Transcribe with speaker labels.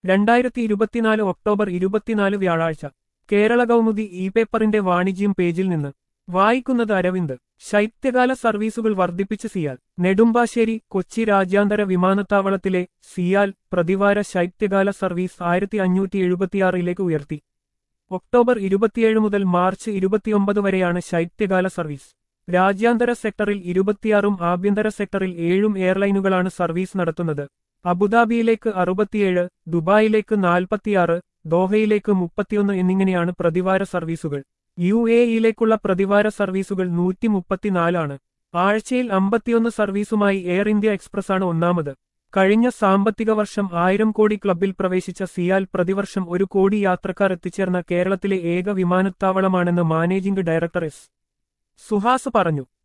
Speaker 1: രണ്ടായിരത്തി ഇരുപത്തിനാല് ഒക്ടോബർ ഇരുപത്തിനാല് വ്യാഴാഴ്ച കേരള കൗമുദി ഇ പേപ്പറിന്റെ വാണിജ്യം പേജിൽ നിന്ന് വായിക്കുന്നത് അരവിന്ദ് ശൈത്യകാല സർവീസുകൾ വർദ്ധിപ്പിച്ച് സിയാൽ നെടുമ്പാശ്ശേരി കൊച്ചി രാജ്യാന്തര വിമാനത്താവളത്തിലെ സിയാൽ പ്രതിവാര ശൈത്യകാല സർവീസ് ആയിരത്തി അഞ്ഞൂറ്റി എഴുപത്തിയാറിലേക്ക് ഉയർത്തി ഒക്ടോബർ ഇരുപത്തിയേഴ് മുതൽ മാർച്ച് ഇരുപത്തിയൊമ്പത് വരെയാണ് ശൈത്യകാല സർവീസ് രാജ്യാന്തര സെക്ടറിൽ ഇരുപത്തിയാറും ആഭ്യന്തര സെക്ടറിൽ ഏഴും എയർലൈനുകളാണ് സർവീസ് നടത്തുന്നത് അബുദാബിയിലേക്ക് അറുപത്തിയേഴ് ദുബായിലേക്ക് നാൽപ്പത്തിയാറ് ദോഹയിലേക്ക് മുപ്പത്തിയൊന്ന് എന്നിങ്ങനെയാണ് പ്രതിവാര സർവീസുകൾ യു എ ഇയിലേക്കുള്ള പ്രതിവാര സർവീസുകൾ നൂറ്റി മുപ്പത്തിനാലാണ് ആഴ്ചയിൽ അമ്പത്തിയൊന്ന് സർവീസുമായി എയർ ഇന്ത്യ എക്സ്പ്രസാണ് ഒന്നാമത് കഴിഞ്ഞ സാമ്പത്തിക വർഷം ആയിരം കോടി ക്ലബിൽ പ്രവേശിച്ച സിയാൽ പ്രതിവർഷം ഒരു കോടി യാത്രക്കാർ എത്തിച്ചേർന്ന കേരളത്തിലെ ഏക വിമാനത്താവളമാണെന്ന് മാനേജിംഗ് ഡയറക്ടർ എസ് സുഹാസ് പറഞ്ഞു